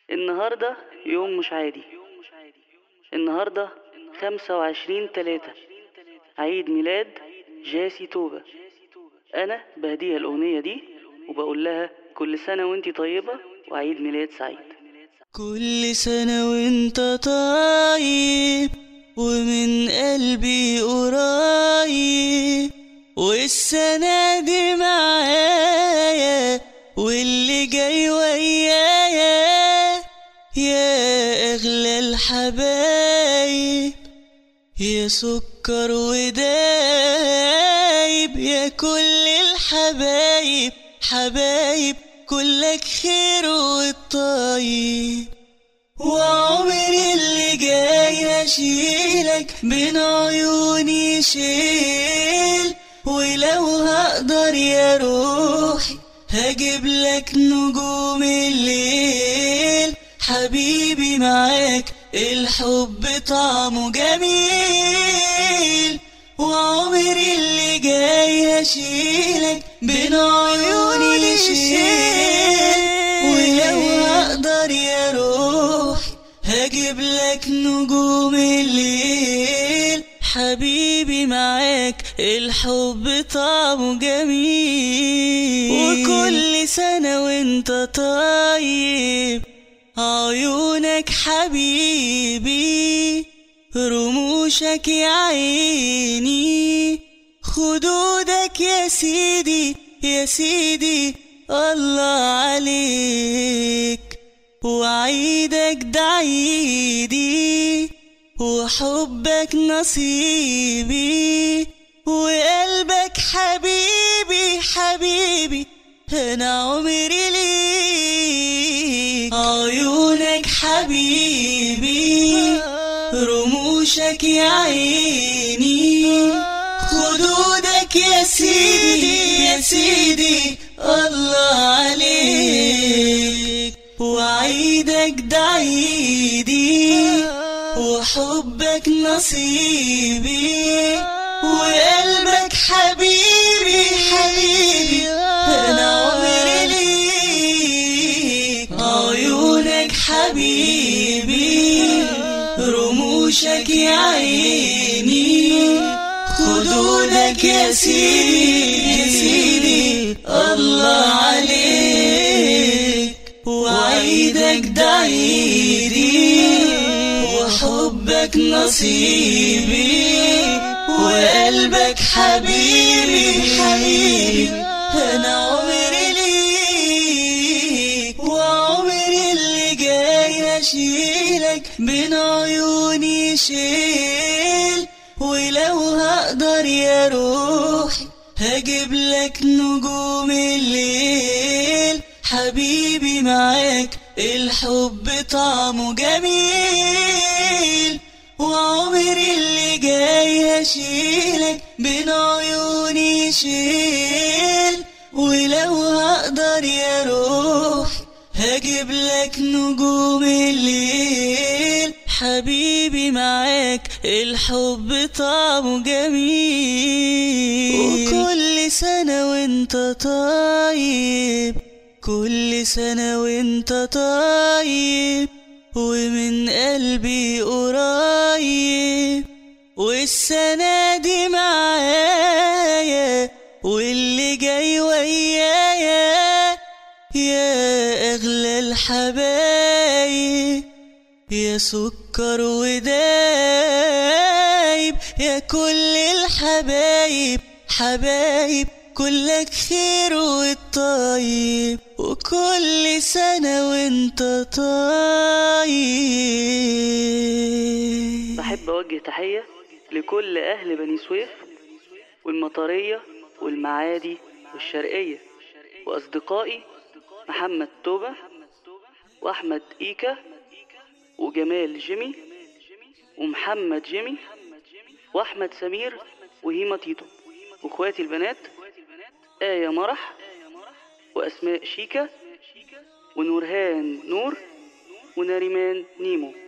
النهاردة يوم مش عادي النهاردة خمسة وعشرين تلاتة عيد ميلاد جاسي توبة أنا بهديها الأغنية دي وبقول لها كل سنة وانتي طيبة وعيد ميلاد سعيد كل سنة وانت طيب ومن قلبي قريب والسنة دي معايا واللي جاي ويايا يا أغلى الحبايب يا سكر ودايب يا كل الحبايب حبايب كلك خير والطيب وعمري اللي جاي اشيلك بين عيوني شيل ولو هقدر يا روحي هجيب لك نجوم الليل حبيبي معاك الحب طعمه جميل وعمري اللي جاي اشيلك بين عيوني شيل ولو هقدر يا روحي هجيب لك نجوم الليل حبيبي معاك الحب طعمه جميل وكل سنة وانت طيب عيونك حبيبي رموشك يا عيني خدودك يا سيدي يا سيدي الله عليك وعيدك ده عيدي وحبك نصيبي وقلبك حبيبي حبيبي انا عمري ليك عيونك حبيبي رموشك يا عيني خدودك يا سيدي يا سيدي الله عليك وعيدك ده عيدي وحبك نصيبي وقلبك حبيبي حبيبي انا عمري ليك عيونك حبيبي رموشك يا عيني خدودك يا سيدي يا سيدي الله عليك وعيدك ده عيدي وحبك نصيبي وقلبك حبيبي حبيبي انا عمري ليك وعمري اللي جاي اشيلك بين عيوني شيل ولو هقدر يا روحي هجيب لك نجوم الليل حبيبي معاك الحب طعمه جميل وعمري اللي جاي هشيلك بين عيوني شيل ولو هقدر يا روحي هجيب لك نجوم الليل حبيبي معاك الحب طعمه جميل وكل سنة وانت طيب كل سنة وانت طيب ومن قلبي قريب والسنة دي معايا واللي جاي ويايا يا أغلى الحبايب يا سكر ودايب يا كل الحبايب حبايب كلك خير والطيب وكل سنة وانت طيب بحب أوجه تحية لكل أهل بني سويف والمطرية والمعادي والشرقية وأصدقائي محمد توبة وأحمد إيكا وجمال جيمي ومحمد جيمي وأحمد سمير وهيما تيتو وإخواتي البنات آية مرح وأسماء شيكا ونورهان نور وناريمان نيمو